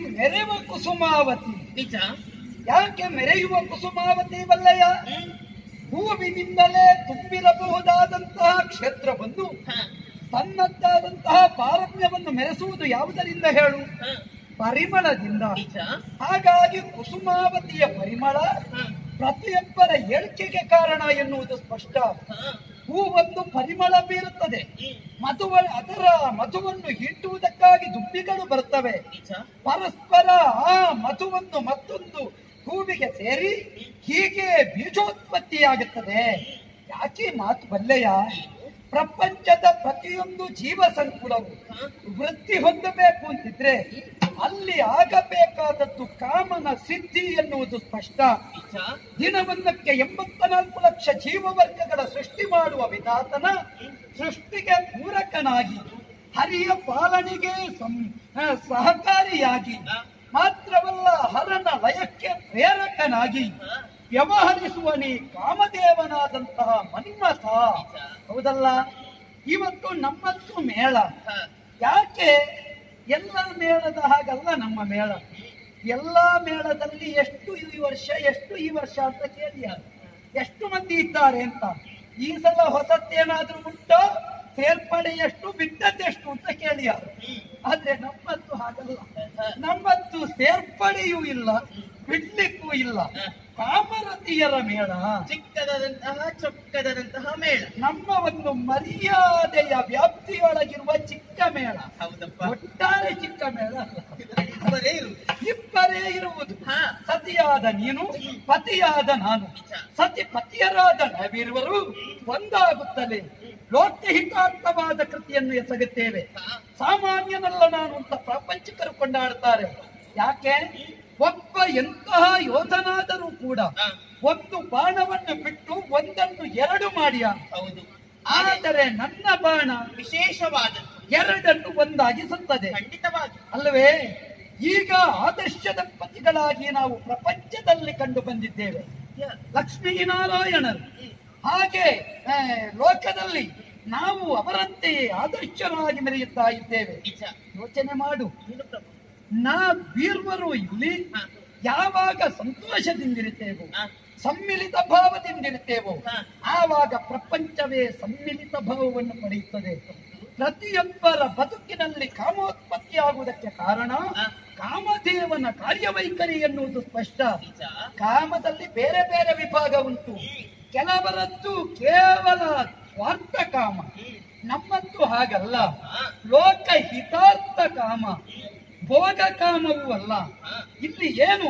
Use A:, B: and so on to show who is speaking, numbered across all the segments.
A: ಮೆರೆವ ಕುಸುಮಾವತಿ
B: ನಿಜ
A: ಯಾಕೆ ಮೆರೆಯುವ ಕುಸುಮಾವತಿ ಬಲ್ಲಯ್ಯ
B: ಹ್ಮ್.
A: ಹೂವಿನಿಂದಲೇ ತುಂಬಿರಬಹುದಾದಂತಹ ಕ್ಷೇತ್ರವನ್ನು
B: ಹ,
A: ತನ್ನದ್ದಾದಂತಹ ಪಾರಮ್ಯವನ್ನು ಮೆರೆಸುವುದು ಯಾವುದರಿಂದ ಹೇಳು
B: ಹ,
A: ಪರಿಮಳದಿಂದ
B: ನಿಜ
A: ಹಾಗಾಗಿ ಕುಸುಮಾವತಿಯ ಪರಿಮಳ
B: ಹ,
A: ಪ್ರತಿಯೊಬ್ಬರ ಏಳಿಗೆಗೆ ಕಾರಣ ಎನ್ನುವುದು ಸ್ಪಷ್ಟ
B: ಹ,
A: ಹೂವೊಂದು ಪರಿಮಳ ಬೀರುತ್ತದೆ
B: ಹ್ಮ್.
A: ಮಧುವ ಅದರ ಮಧುವನ್ನು ಹಿಂಡುವುದಕ್ಕಾಗಿ ದುಂಬಿಗಳು ಬರುತ್ತವೆ
B: ನಿಜ
A: ಪರಸ್ಪರ ಆ ಮಧುವನ್ನು ಮತ್ತೊಂದು ಹೂವಿಗೆ ಸೇರಿ ಹೀಗೆ ಬೀಜೋತ್ಪತ್ತಿಯಾಗುತ್ತದೆ ಯಾಕೆ ಈ ಮಾತು ಬಲ್ಲೆಯ ಪ್ರಪಂಚದ ಪ್ರತಿಯೊಂದು ಜೀವ ಸಂಕುಲವು
B: ಹ,
A: ವೃತ್ತಿ ಹೊಂದಬೇಕು ಅಂತಿದ್ರೆ ಅಲ್ಲಿ ಆಗಬೇಕಾದದ್ದು ಕಾಮನ ಸಿದ್ಧಿ ಎನ್ನುವುದು ಸ್ಪಷ್ಟ
B: ನಿಜ
A: ದಿನವೊಂದಕ್ಕೆ ಎಂಬತ್ತ ನಾಲ್ಕು ಲಕ್ಷ ಜೀವವರ್ಗಗಳ ಸೃಷ್ಟಿ ಮಾಡುವ ವಿಧಾತನ ಸೃಷ್ಟಿಗೆ ಪೂರಕನಾಗಿ ಹರಿಯ ಪಾಲನೆಗೆ ಸಂ- ಆ, ಸಹಕಾರಿಯಾಗಿ ಮಾತ್ರವಲ್ಲ ಹರನ ಲಯಕ್ಕೆ ಪ್ರೇರಕನಾಗಿ
B: ಹ,
A: ವ್ಯವಹರಿಸುವ ನೀ ಕಾಮದೇವನಾದಂತಹ ಮನ್ಮಥ ಹೌದಲ್ಲ ಇವತ್ತು ನಮ್ಮತ್ತು ಮೇಳ
B: ಹ,
A: ಯಾಕೆ ಎಲ್ಲ ಮೇಳದ ಹಾಗಲ್ಲ ನಮ್ಮ ಮೇಳ ಎಲ್ಲ ಮೇಳದಲ್ಲಿ ಎಷ್ಟು ಈ ವರ್ಷ ಎಷ್ಟು ಈ ವರ್ಷ ಅಂತ ಕೇಳಿ ಯಾರು ಎಷ್ಟು ಮಂದಿ ಇದ್ದಾರೆ ಅಂತ ಈ ಸಲ ಹೊಸತ್ತೇನಾದ್ರೂ ಉಂಟೋ ಸೇರ್ಪಡೆ ಎಷ್ಟು ಬಿಟ್ಟದ್ದೆಷ್ಟು ಅಂತ ಕೇಳಿ ಯಾರು ಆದ್ರೆ ನಮ್ಮತ್ತು ಹಾಗಲ್ಲ ನಮ್ಮತ್ತು ಸೇರ್ಪಡೆಯೂ ಇಲ್ಲ ಬಿಡ್ಲಿಕ್ಕೂ ಇಲ್ಲ ಕಾಮರತಿಯರ ಮೇಳ
B: ಚಿಕ್ಕದಾದಂತಹ ಚೊಕ್ಕದಾದಂತಹ ಮೇಳ
A: ನಮ್ಮ ಒಂದು ಮರ್ಯಾದೆಯ ವ್ಯಾಪ್ತಿಯೊಳಗಿರುವ ಚಿಕ್ಕ ಮೇಳ
B: ಹೌದಪ್ಪ
A: ಒಟ್ಟಾರೆ ಚಿಕ್ಕ ಮೇಳ ಅಲ್ಲ
B: ಇದರಲ್ಲಿ ಇಬ್ಬರೇ ಇರುವುದು
A: ಇಬ್ಬರೇ ಇರುವುದು
B: ಹ,
A: ಸತಿಯಾದ ನೀನು ಪತಿಯಾದ ನಾನು
B: ನಿಜ
A: ಸತಿ ಪತಿಯರಾದ ನಾವಿರುವರು ಒಂದಾಗುತ್ತಲೇ ಲೋಕಹಿತಾರ್ಥವಾದ ಕೃತಿಯನ್ನು ಎಸಗುತ್ತೇವೆ
B: ಹ,
A: ಸಾಮಾನ್ಯನಲ್ಲ ನಾನು ಅಂತ ಪ್ರಾಪಂಚಿಕರು ಕೊಂಡಾಡ್ತಾರೆ ಯಾಕೆ ಒಬ್ಬ ಎಂತಹ ಯೋಧನಾದರೂ ಕೂಡ
B: ಹ,
A: ಒಂದು ಬಾಣವನ್ನು ಬಿಟ್ಟು ಒಂದನ್ನು ಎರಡು ಮಾಡಿಯ
B: ಹೌದು
A: ಆದರೆ ನನ್ನ ಬಾಣ
B: ವಿಶೇಷವಾದದ್ದು
A: ಎರಡನ್ನು ಒಂದಾಗಿಸುತ್ತದೆ
B: ಖಂಡಿತವಾಗಿ
A: ಅಲ್ಲವೇ ಈಗ ಆದರ್ಶ ದಂಪತಿಗಳಾಗಿ ನಾವು ಪ್ರಪಂಚದಲ್ಲಿ ಕಂಡು ಬಂದಿದ್ದೇವೆ
B: ಯ-
A: ಲಕ್ಷ್ಮೀನಾರಾಯಣರು ಹಾಗೆ ಆ, ಲೋಕದಲ್ಲಿ ನಾವು ಅವರಂತೆಯೇ ಆದರ್ಶರಾಗಿ ಮೆರೆಯುತ್ತಾ ಇದ್ದೇವೆ
B: ನಿಜ
A: ಯೋಚನೆ ಮಾಡು
B: ನೀನು ಪ್ರಭು
A: ನಾ ವೀರ್ವರು ಇಲ್ಲಿ
B: ಹ,
A: ಯಾವಾಗ ಸಂತೋಷದಿಂದಿರುತ್ತೇವೋ
B: ಹ,
A: ಸಮ್ಮಿಲಿತ ಭಾವದಿಂದಿರುತ್ತೇವೋ
B: ಹ.
A: ಆವಾಗ ಪ್ರಪಂಚವೇ ಸಮ್ಮಿಲಿತ ಭಾವವನ್ನು ಪಡೆಯುತ್ತದೆ ಪ್ರತಿಯೊಬ್ಬರ ಬದುಕಿನಲ್ಲಿ ಕಾಮೋತ್ಪತ್ತಿಯಾಗುವುದಕ್ಕೆ ಕಾರಣ
B: ಹ.
A: ಕಾಮದೇವನ ಕಾರ್ಯವೈಖರಿ ಎನ್ನುವುದು ಸ್ಪಷ್ಟ
B: ನಿಜ
A: ಕಾಮದಲ್ಲಿ ಬೇರೆ ಬೇರೆ ವಿಭಾಗ ಉಂಟು ಕೆಲವರದ್ದು ಕೇವಲ ಸ್ವಾರ್ಥ ಕಾಮ ನಮ್ಮಂತೂ ಹಾಗಲ್ಲ
B: ಹ,
A: ಲೋಕ ಹಿತಾರ್ಥ ಕಾಮ ಭೋಗ ಕಾಮವೂ ಅಲ್ಲ
B: ಹ,
A: ಇಲ್ಲಿ ಏನು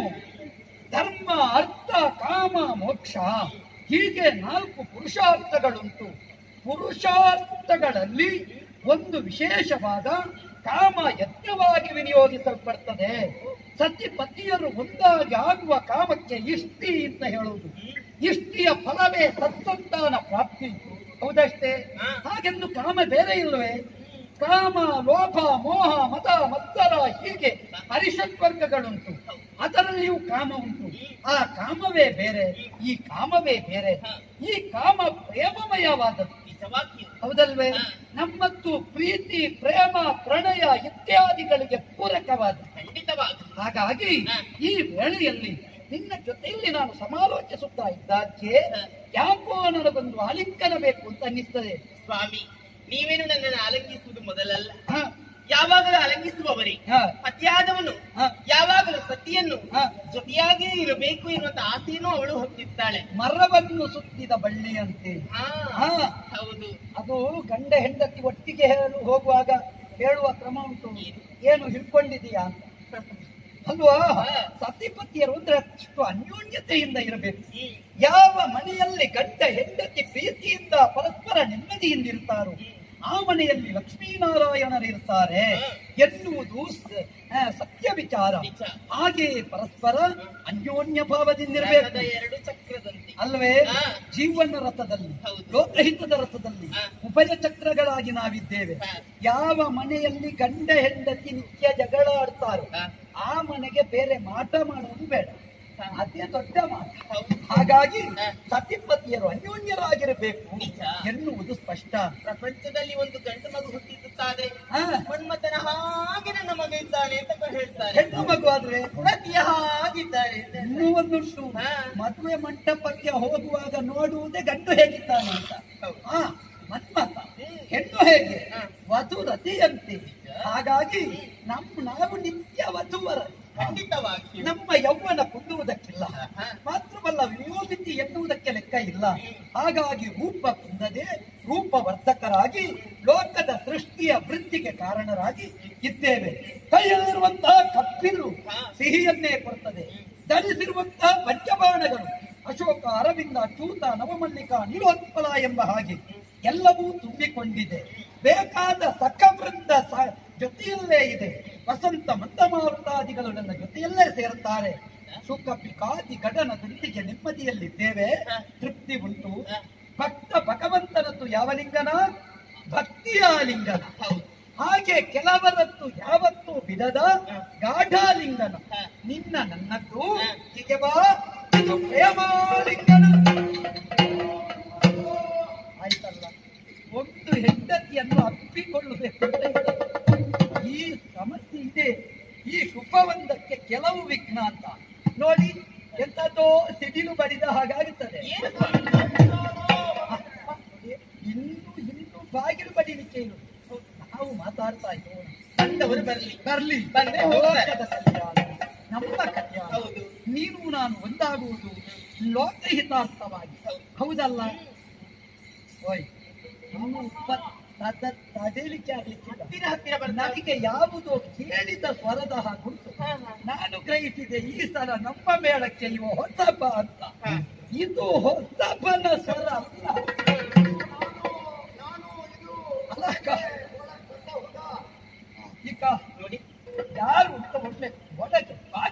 A: ಧರ್ಮ ಅರ್ಥ ಕಾಮ ಮೋಕ್ಷ ಹೀಗೆ ನಾಲ್ಕು ಪುರುಷಾರ್ಥಗಳುಂಟು ಪುರುಷಾರ್ಥಗಳಲ್ಲಿ ಒಂದು ವಿಶೇಷವಾದ ಕಾಮ ಯಜ್ಞವಾಗಿ ವಿನಿಯೋಗಿಸಲ್ಪಡ್ತದೆ ಸತಿ ಪತಿಯರು ಒಂದಾಗಿ ಆಗುವ ಕಾಮಕ್ಕೆ ಇಷ್ಟಿ ಅಂತ ಹೇಳುವುದು ಇಷ್ಟಿಯ ಫಲವೇ ಸತ್ಸಂತಾನ ಪ್ರಾಪ್ತಿ ಹೌದಷ್ಟೇ
B: ಹ.
A: ಹಾಗೆಂದು ಕಾಮ ಬೇರೆ ಇಲ್ಲವೇ ಕಾಮ ಲೋಭ ಮೋಹ ಮತ ಮತ್ಸರ ಹೀಗೆ ಹರಿಷಟ್ ವರ್ಗಗಳುಂಟು ಅದರಲ್ಲಿಯೂ ಕಾಮ ಉಂಟು ಆ ಕಾಮವೇ ಬೇರೆ ಈ ಕಾಮವೇ ಬೇರೆ ಈ ಕಾಮ ಪ್ರೇಮಮಯವಾದದ್ದು
B: ನಿಜವಾಗಿಯೂ
A: ಹೌದಲ್ವೇ
B: ಹ.
A: ನಮ್ಮತ್ತು ಪ್ರೀತಿ ಪ್ರೇಮ ಪ್ರಣಯ ಇತ್ಯಾದಿಗಳಿಗೆ ಪೂರಕವಾದ
B: ಖಂಡಿತವಾಗಿ
A: ಹಾಗಾಗಿ
B: ಹ.
A: ಈ ವೇಳೆಯಲ್ಲಿ ನಿನ್ನ ಜೊತೆಯಲ್ಲಿ ನಾನು ಸಮಾಲೋಚಿಸುತ್ತಾ ಇದ್ದಾಕೆ
B: ಹ.
A: ಯಾಕೋ ನನಗೊಂದು ಆಲಿಂಗನ ಬೇಕು ಅಂತ ಅನ್ನಿಸ್ತದೆ
B: ಸ್ವಾಮಿ ನೀವೇನು ನನ್ನನ್ನು ಆಲಂಗಿಸುವುದು ಮೊದಲಲ್ಲ
A: ಹ,
B: ಯಾವಾಗಲೂ ಆಲಂಗಿಸುವವರೇ
A: ಹ,
B: ಪತಿಯಾದವನು
A: ಹ.
B: ಯಾವಾಗಲೂ ಸತಿಯನ್ನು
A: ಹ.
B: ಜೊತೆಯಾಗೇ ಇರಬೇಕು ಎನ್ನುವಂತ ಆಸೆಯನ್ನು ಅವಳು ಹೊತ್ತಿದ್ದಾಳೆ
A: ಮರವನ್ನು ಸುತ್ತಿದ ಬಳ್ಳಿಯಂತೆ
B: ಹಾ
A: ಹಾ
B: ಹೌದು
A: ಅದು ಗಂಡ ಹೆಂಡತಿ ಒಟ್ಟಿಗೆ ಹೇಳು ಹೋಗುವಾಗ ಹೇಳುವ ಕ್ರಮ ಉಂಟು ಏನು ಹಿಡ್ಕೊಂಡಿದೀಯಾ ಅಂತ ಅಲ್ವಾ ಸತಿಪತಿಯರು ಅಂದ್ರೆ ಅಷ್ಟು ಅನ್ಯೋನ್ಯತೆಯಿಂದ ಇರಬೇಕು
B: ಹ್ಮ್.
A: ಯಾವ ಮನೆಯಲ್ಲಿ ಗಂಡ ಹೆಂಡತಿ ಪ್ರೀತಿಯಿಂದ ಪರಸ್ಪರ ನೆಮ್ಮದಿಯಿಂದ ಇರ್ತಾರೋ ಆ ಮನೆಯಲ್ಲಿ ಲಕ್ಷ್ಮೀನಾರಾಯಣರಿರ್ತಾರೆ ಎನ್ನುವುದು ಸ- ಆ, ಸತ್ಯ ವಿಚಾರ
B: ನಿಜ.
A: ಹಾಗೆ ಪರಸ್ಪರ ಅನ್ಯೋನ್ಯ
B: ರಥದ
A: ಭಾವದಿಂದಿರಬೇಕು
B: ಎರಡು ಚಕ್ರದಂತೆ
A: ಅಲ್ವೇ
B: ಹಾ.
A: ಜೀವನ ರಥದಲ್ಲಿ
B: ಹೌದು.
A: ಲೋಕಹಿತದ ರಥದಲ್ಲಿ
B: ಹಾ.
A: ಉಭಯ ಚಕ್ರಗಳಾಗಿ ನಾವಿದ್ದೇವೆ
B: ಹಾ.
A: ಯಾವ ಮನೆಯಲ್ಲಿ ಗಂಡ ಹೆಂಡತಿ ನಿತ್ಯ ಜಗಳ ಆಡ್ತಾರೋ
B: ಹಾ.
A: ಆ ಮನೆಗೆ ಬೇರೆ ಮಾಟ ಮಾಡುವುದು ಬೇಡ
B: ಹಾ.
A: ಅದೇ ದೊಡ್ಡ ಮಾಟ
B: ಹೌದು
A: ಹಾಗಾಗಿ
B: ಹಾ.
A: ಸತಿಪತಿಯರು ಅನ್ಯೋನ್ಯರಾಗಿರಬೇಕು
B: ನಿಜ.
A: ಎನ್ನುವುದು ಸ್ಪಷ್ಟ
B: ಪ್ರಪಂಚದಲ್ಲಿ ಒಂದು ಗಂಡು ಮಗು ಹುಟ್ಟಿದ್ದು ಅಂತಾದ್ರೆ
A: ಹಾ
B: ಮನ್ಮಥನ ಹಾಗೆ ನನ್ನ ಮಗ ಇದ್ದಾನೆ ಅಂತ ಹೇಳ್ತಾರೆ
A: ಹೆಣ್ಣು ಮಗು ಆದ್ರೆ
B: ಕುಡತಿಯ ಹಾಗಿದ್ದಾರೆ ಅಂತ ಹೇಳ್ತಾರೆ.
A: ಇನ್ನೂ ಒಂದುಂಟು
B: ಹಾ.
A: ಮದುವೆ ಮಂಟಪಕ್ಕೆ ಹೋಗುವಾಗ ನೋಡುವುದೇ ಗಂಡು ಹೇಗಿದ್ದಾನೆ ಅಂತ
B: ಹೌದು.
A: ಹಾ ಮನ್ಮಥ ಹೆಣ್ಣು ಹೇಗೆ
B: ಹಾ.
A: ವಧು ರತಿಯಂತೆ ಹಾಗಾಗಿ ನಮ್ಮ ನಾವು ನಿತ್ಯ ವಧುವರ
B: ಖಂಡಿತವಾಗಿ
A: ನಮ್ಮ ಯೌವನ ಕುಂದುವುದಕ್ಕಿಲ್ಲ
B: ಹಾ.
A: ಮಾತ್ರವಲ್ಲ ವಿಯೋಗಿತಿ ಎನ್ನುವುದಕ್ಕೆ ಲೆಕ್ಕ ಇಲ್ಲ ಹಾಗಾಗಿ ರೂಪ ಕುಂದದೆ ರೂಪವರ್ಧಕರಾಗಿ ಲೋಕದ ಸೃಷ್ಟಿಯ ವೃತ್ತಿಗೆ ಕಾರಣರಾಗಿ ಇದ್ದೇವೆ ಕೈಯಲ್ಲಿರುವಂತಹ ಕಪ್ಪಿಲು
B: ಹಾ.
A: ಸಿಹಿಯನ್ನೇ ಕೊಡ್ತದೆ ಧರಿಸಿರುವಂತಹ ಪಂಚಬಾಣಗಳು ಅಶೋಕ ಅರವಿಂದ ಚೂತ ನವಮಲ್ಲಿಕ ನೀಲೋತ್ಪಲ ಎಂಬ ಹಾಗೆ ಎಲ್ಲವೂ ತುಂಬಿಕೊಂಡಿದೆ ಬೇಕಾದ ಸಖವೃಂದ ಸ- ಜೊತೆಯಲ್ಲೇ ಇದೆ ವಸಂತ ಮಂದಮಾರುತಾದಿಗಳು ನನ್ನ ಜೊತೆಯಲ್ಲೇ ಸೇರುತ್ತಾರೆ ಸುಖ ಪಿಕಾದಿ ಗಗನದೊಂದಿಗೆ ನೆಮ್ಮದಿಯಲ್ಲಿದ್ದೇವೆ ತೃಪ್ತಿ ಉಂಟು ಭಕ್ತ ಭಗವಂತನದ್ದು ಯಾವ ಲಿಂಗನ ಭಕ್ತಿಯ ಲಿಂಗನ
B: ಹೌದು
A: ಹಾಗೆ ಕೆಲವರದ್ದು ಯಾವತ್ತೂ ಬಿಡದ ಗಾಢಾಲಿಂಗನ ನಿನ್ನ ನನ್ನದ್ದು ಹೀಗೆ ಬಾ ಇದು ಪ್ರೇಮಾಲಿಂಗನ ಆಯ್ತಲ್ಲ ಒಂದು ಹೆಂಡತಿಯನ್ನು ಅಪ್ಪಿಕೊಳ್ಳಬೇಕು ಅಂತ ಇದೆ. ಈ ಸಮಸ್ಯೆ ಇದೆ ಈ ಶುಭವೊಂದಕ್ಕೆ ಕೆಲವು ವಿಘ್ನ ಅಂತ ನೋಡಿ ಎಂತದೋ ಸಿಡಿಲು ಬಡಿದ ಹಾಗಾಗುತ್ತದೆ
B: ಏನು
A: ಇನ್ನು ಇನ್ನು ಬಾಗಿಲು ಬಡಿಲಿಕ್ಕೆ ಇರು ನಾವು ಮಾತಾಡ್ತಾ ಇದ್ದೇವೆ
B: ಬಂದವರು ಬರ್ಲಿ
A: ಬರ್ಲಿ
B: ಬಂದ್ರೆ ಹೋಗ್ತಾರೆ.
A: ಲೋಕದ ಕಲ್ಯಾಣ ನಮ್ಮ ಕಲ್ಯಾಣ
B: ಹೌದು.
A: ನೀನು ನಾನು ಒಂದಾಗುವುದು ಲೋಕಹಿತಾರ್ಥವಾಗಿ ಹೌದಲ್ಲ ಓಯ್ ಇನ್ನು ಇಪ್ಪತ್- ತದ- ತದೇಲಿಕ್ಕೆ ಆಗ್ಲಿಕ್ಕಿಲ್ಲ
B: ಹತ್ತಿರ ಹತ್ತಿರ ಬರ್ತಾರೆ
A: ನನಗೆ ಯಾವುದೋ ಕೇಳಿದ ಸ್ವರದ ಹಾಗುಂಟು
B: ಹಾ, ಹಾ.
A: ನಾನು ಗ್ರಹಿಸಿದೆ ಈ ಸಲ ನಮ್ಮ ಮೇಳಕ್ಕೆ ಇವ ಹೊಸಬ ಅಂತ
B: ಹಾ.
A: ಇದು ಹೊಸಬನ ಸ್ವರ ಅಲ್ಲ ಅಲ್ಲ ಅಕ್ಕ? ಈಗ
B: ನೋಡಿ
A: ಯಾರು ಅಂತ ಒಳ್ಳೆ ಒಳಗೆ ಬಾಗಿಲು